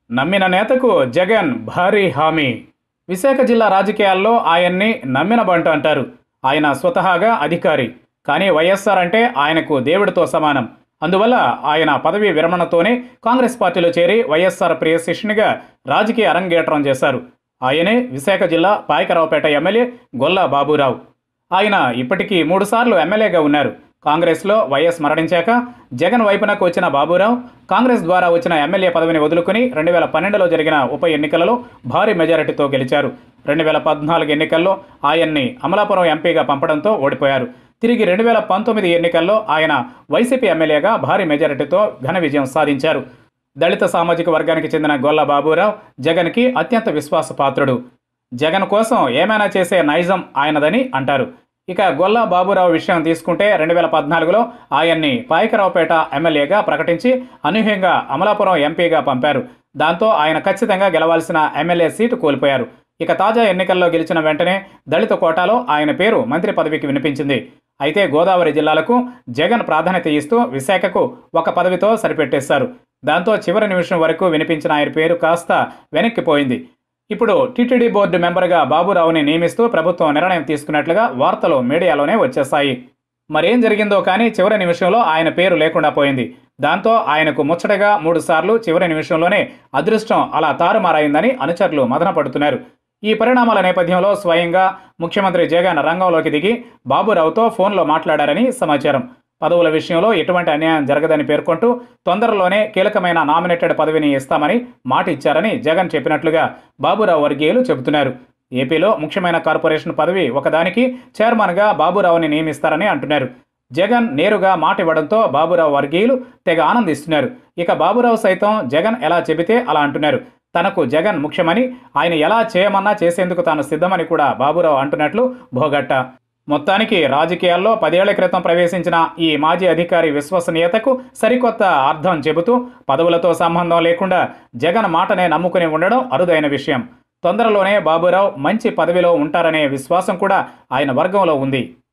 నమ్మిన నేతకు జగన్ భారీ హామీ విశాఖ జిల్లా రాజకీయాల్లో ఆయన్ని నమ్మిన బంటు అంటారు ఆయన స్వతహాగా అధికారి కానీ వైఎస్ఆర్ అంటే ఆయనకు దేవుడితో సమానం అందువల్ల ఆయన పదవీ విరమణతోనే కాంగ్రెస్ పార్టీలో చేరి వైఎస్ఆర్ ప్రియ శిష్యునిగా రాజకీయ అరంగేట్రం చేశారు ఆయనే విశాఖ జిల్లా పాయకరావుపేట ఎమ్మెల్యే గొల్లా బాబురావు ఆయన ఇప్పటికీ మూడుసార్లు ఎమ్మెల్యేగా ఉన్నారు కాంగ్రెస్లో వైఎస్ మరణించాక జగన్ వైపునకు వచ్చిన బాబురావు కాంగ్రెస్ ద్వారా వచ్చిన ఎమ్మెల్యే పదవిని వదులుకుని రెండు వేల పన్నెండులో జరిగిన ఉప ఎన్నికలలో భారీ మెజారిటీతో గెలిచారు రెండు వేల పద్నాలుగు ఎన్నికల్లో ఆయన్ని అమలాపురం ఎంపీగా పంపడంతో ఓడిపోయారు తిరిగి రెండు వేల పంతొమ్మిది ఎన్నికల్లో ఆయన వైసీపీ ఎమ్మెల్యేగా భారీ మెజారిటీతో ఘన విజయం సాధించారు దళిత సామాజిక వర్గానికి చెందిన గొల్ల బాబురావు జగన్కి అత్యంత విశ్వాసపాత్రుడు జగన్ కోసం ఏమైనా చేసే నైజం ఆయనదని అంటారు ఇక గొల్ల బాబురావు విషయం తీసుకుంటే రెండు వేల పద్నాలుగులో ఆయన్ని పాయకరావుపేట ఎమ్మెల్యేగా ప్రకటించి అనూహ్యంగా అమలాపురం ఎంపీగా పంపారు దాంతో ఆయన ఖచ్చితంగా గెలవాల్సిన ఎమ్మెల్యే సీటు కోల్పోయారు ఇక తాజా ఎన్నికల్లో గెలిచిన వెంటనే దళిత కోటాలో ఆయన పేరు మంత్రి పదవికి వినిపించింది అయితే గోదావరి జిల్లాలకు జగన్ ప్రాధాన్యత ఇస్తూ విశాఖకు ఒక పదవితో సరిపెట్టేశారు దాంతో చివరి నిమిషం వరకు వినిపించిన ఆయన పేరు కాస్త వెనక్కిపోయింది ఇప్పుడు టీటీడీ బోర్డు మెంబర్గా బాబురావుని నియమిస్తూ ప్రభుత్వం నిర్ణయం తీసుకున్నట్లుగా వార్తలు మీడియాలోనే వచ్చేశాయి మరేం జరిగిందో కానీ చివరి నిమిషంలో ఆయన పేరు లేకుండా పోయింది దాంతో ఆయనకు ముచ్చటగా మూడుసార్లు చివరి నిమిషంలోనే అదృష్టం అలా తారుమారైందని అనుచరులు మదనపడుతున్నారు ఈ పరిణామాల నేపథ్యంలో స్వయంగా ముఖ్యమంత్రి జగన్ రంగంలోకి దిగి బాబురావుతో ఫోన్లో మాట్లాడారని సమాచారం పదవుల విషయంలో ఎటువంటి అన్యాయం జరగదని పేర్కొంటూ తొందరలోనే కీలకమైన నామినేటెడ్ పదవిని ఇస్తామని మాట ఇచ్చారని జగన్ చెప్పినట్లుగా బాబురావు వర్గీయులు చెబుతున్నారు ఏపీలో ముఖ్యమైన కార్పొరేషన్ పదవి ఒకదానికి చైర్మన్గా బాబురావుని నియమిస్తారని అంటున్నారు జగన్ నేరుగా మాట ఇవ్వడంతో బాబురావు వర్గీయులు తెగ ఆనందిస్తున్నారు ఇక బాబురావు సైతం జగన్ ఎలా చెబితే అలా అంటున్నారు తనకు జగన్ ముఖ్యమని ఆయన ఎలా చేయమన్నా చేసేందుకు తాను సిద్ధమని కూడా బాబురావు అంటున్నట్లు భోగట్ట మొత్తానికి రాజకీయాల్లో పదేళ్ల క్రితం ప్రవేశించిన ఈ మాజీ అధికారి విశ్వసనీయతకు సరికొత్త అర్థం చెబుతూ పదవులతో సంబంధం లేకుండా జగన్ మాటనే నమ్ముకుని ఉండడం అరుదైన విషయం తొందరలోనే బాబురావు మంచి పదవిలో ఉంటారనే విశ్వాసం కూడా ఆయన వర్గంలో ఉంది